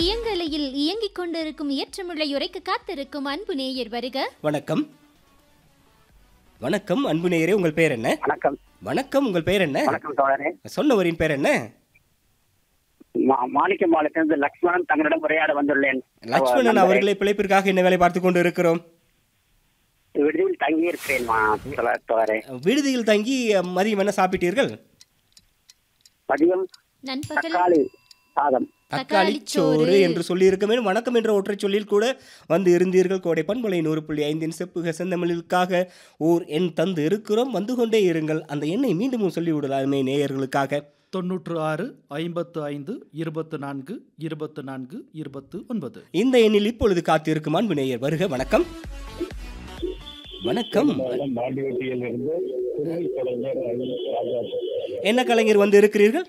இயங்கலையில் இயங்கிக் கொண்டிருக்கும் ஏற்றமுள்ள உரைக்கு காத்திருக்கும் அன்பு நேயர் வருக வணக்கம் வணக்கம் அன்பு நேயரே உங்கள் பேர் என்ன வணக்கம் வணக்கம் உங்கள் பேர் என்ன வணக்கம் தோழரே சொன்னவரின் பேர் என்ன மா- மாணிக்க மாலத்திலிருந்து லக்ஷ்மணன் தங்களிடம் உரையாட வந்துள்ளேன் லட்சுமணன் நண்பரே, அவர்களை பிழைப்பிற்காக என்ன வேலை பார்த்து கொண்டு இருக்கிறோம் விடுதியில் தங்கி இருக்கிறேன் மா- தோழ- தோழரே விடுதியில் தங்கி அஹ், மதியம் என்ன சாப்பிட்டீர்கள் மதியம் நண்பகல் தக்காளி சாதம் தக்காளி சோறு என்று சொல்லி இருக்க வேண்டும் வணக்கம் என்ற ஒற்றை சொல்லில் கூட வந்து இருந்தீர்கள் கோடை பண்பலை நூறு புள்ளி ஐந்தின் செப்புக செந்தமிழுக்காக ஓர் எண் தந்து இருக்கிறோம் வந்து கொண்டே இருங்கள் அந்த எண்ணை மீண்டும் சொல்லி விடலாமே நேயர்களுக்காக தொண்ணூற்று ஆறு ஐம்பத்து ஐந்து இருபத்து நான்கு இருபத்து நான்கு இருபத்து ஒன்பது இந்த எண்ணில் இப்பொழுது காத்திருக்கும் அன்பு நேயர் வருக வணக்கம் வணக்கம் மாண்டிவட்டியிலிருந்து திருவி கலைஞர் ராஜா என்ன கலைஞர் வந்து இருக்கிறீர்கள்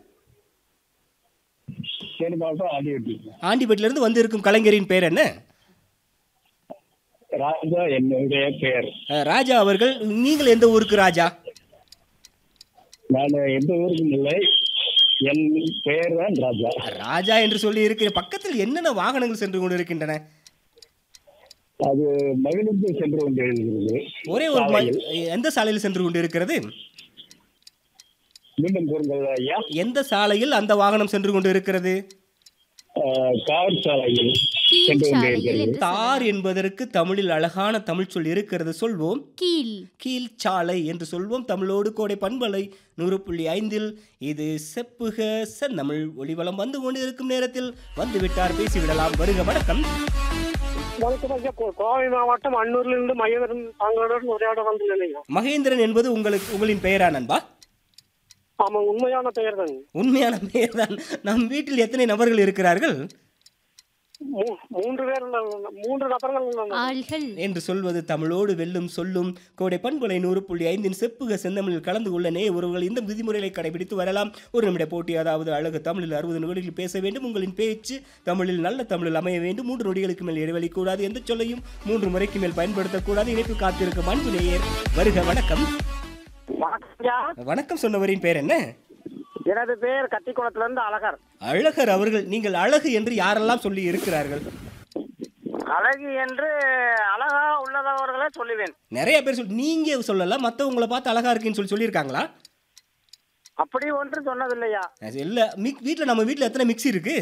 தேனி மாவட்டம் ஆண்டிவட்டி ஆண்டிபட்டிலிருந்து வந்து இருக்கும் கலைஞரின் பேர் என்ன ராஜா என்னுடைய பெயர் அஹ், ராஜா அவர்கள் நீங்கள் எந்த ஊருக்கு ராஜா நான் எந்த ஊருக்கும் இல்லை என் பெயர் தான் ராஜா ராஜா என்று சொல்லி இருக்கிற பக்கத்தில் என்னென்ன வாகனங்கள் சென்று கொண்டு இருக்கின்றன அது மகிழ்ந்து சென்று கொண்டிருக்கிறது ஒரே ஒரு ம- எந்த சாலையில் சென்று கொண்டு இருக்கிறது மீண்டும் கூறுங்கள் ஐயா எந்த சாலையில் அந்த வாகனம் சென்று கொண்டு இருக்கிறது அஹ், கார் சாலையில் கீழ் சென்று சாலையில் கொண்டிருக்கிறது என்று தார் என்பதற்கு தமிழில் அழகான தமிழ் சொல் இருக்கிறது சொல்வோம் கீழ் கீழ் சாலை என்று சொல்வோம் தமிழோடு கோடை பண்பலை நூறு புள்ளி ஐந்தில் இது செப்புக செந்தமிழ் ஒளிவலம் வந்து கொண்டிருக்கும் நேரத்தில் வந்து விட்டார் பேசிவிடலாம் வருக வணக்கம் வணக்கம் ஐயா கோ- கோவை மாவட்டம் அன்னூர்ல இருந்து மையவரம் தங்களுடன் உரையாட வந்துள்ளேன் ஐயா மகேந்திரன் என்பது உங்களுக்கு உங்களின் பெயரா நண்பா ஆமா உண்மையான பெயர் தான் உண்மையான பெயர் தான் நம் வீட்டில் எத்தனை நபர்கள் இருக்கிறார்கள் மூ- மூன்று பேர் உள்ள- மூன்று நபர்கள் உள்ளனர். ஆள்கள் என்று சொல்வது தமிழோடு வெல்லும் சொல்லும் கோடை பண்பலை நூறு புள்ளி ஐந்தின் செப்புக செந்தமிழில் கலந்து கொள்ள நேய உறவுகள் இந்த விதிமுறைகளை கடைபிடித்து வரலாம் ஒரு நிமிட போட்டி அதாவது அழகு தமிழில் அறுபது நொடிகளில் பேச வேண்டும் உங்களின் பேச்சு தமிழில் நல்ல தமிழில் அமைய வேண்டும் மூன்று நொடிகளுக்கு மேல் இடைவெளி கூடாது எந்த சொல்லையும் மூன்று முறைக்கு மேல் பயன்படுத்தக்கூடாது இணைப்பு காத்திருக்கும் அன்பு நேயர் வருக வணக்கம் வணக்கம் ஐயா வணக்கம் சொன்னவரின் பேர் என்ன எனது பெயர் கட்டிக்குளத்துல இருந்து அழகர் அழகர் அவர்கள் நீங்கள் அழகு என்று யாரெல்லாம் சொல்லி இருக்கிறார்கள் அழகு என்று அழகா உள்ளதவர்களே சொல்லுவேன் நிறைய பேர் சொல் நீங்க சொல்லலாம் மற்றவங்களை பார்த்து அழகா இருக்குன்னு சொல்லி சொல்லியிருக்காங்களா அப்படி ஒன்று சொன்னதில்லையா அது இல்ல மிக் வீட்டில் நம்ம வீட்டில் எத்தனை மிக்ஸி இருக்கு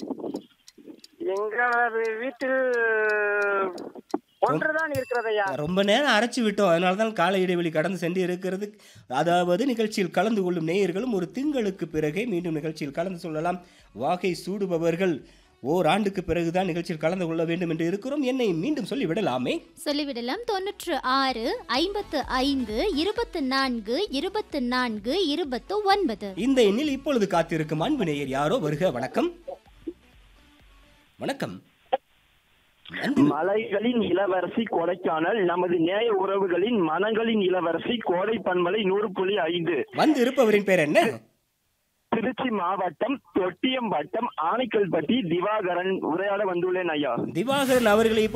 எங்களது வீட்டில் ஒன்றுதான் இருக்கிறதையா ரொம்ப நேரம் அரைச்சு விட்டோம் அதனால தான் கால இடைவெளி கடந்து சென்று இருக்கிறது அதாவது நிகழ்ச்சியில் கலந்து கொள்ளும் நேயர்களும் ஒரு திங்களுக்கு பிறகே மீண்டும் நிகழ்ச்சியில் கலந்து சொல்லலாம் வாகை சூடுபவர்கள் ஓராண்டுக்கு பிறகுதான் நிகழ்ச்சியில் கலந்து கொள்ள வேண்டும் என்று இருக்கிறோம் என்னை மீண்டும் சொல்லி விடலாமே சொல்லிவிடலாம் தொன்னூற்று ஆறு ஐம்பத்து ஐந்து இருபத்து நான்கு இருபத்து நான்கு இருபத்து ஒன்பது இந்த எண்ணில் இப்பொழுது காத்திருக்கும் அன்பு நேயர் யாரோ வருக வணக்கம் வணக்கம் நன்றி. மலைகளின் இளவரசி கொடைக்கானல் நமது நேய உறவுகளின் மனங்களின் இளவரசி கோடை பண்பலை நூறு புள்ளி ஐந்து வந்து இருப்பவரின் பேர் என்ன திருச்சி மாவட்டம் தொட்டியம் வட்டம் ஆனைக்கல்பட்டி திவாகரன் உரையாட வந்துள்ளேன் ஐயா திவாகரன் அவர்களை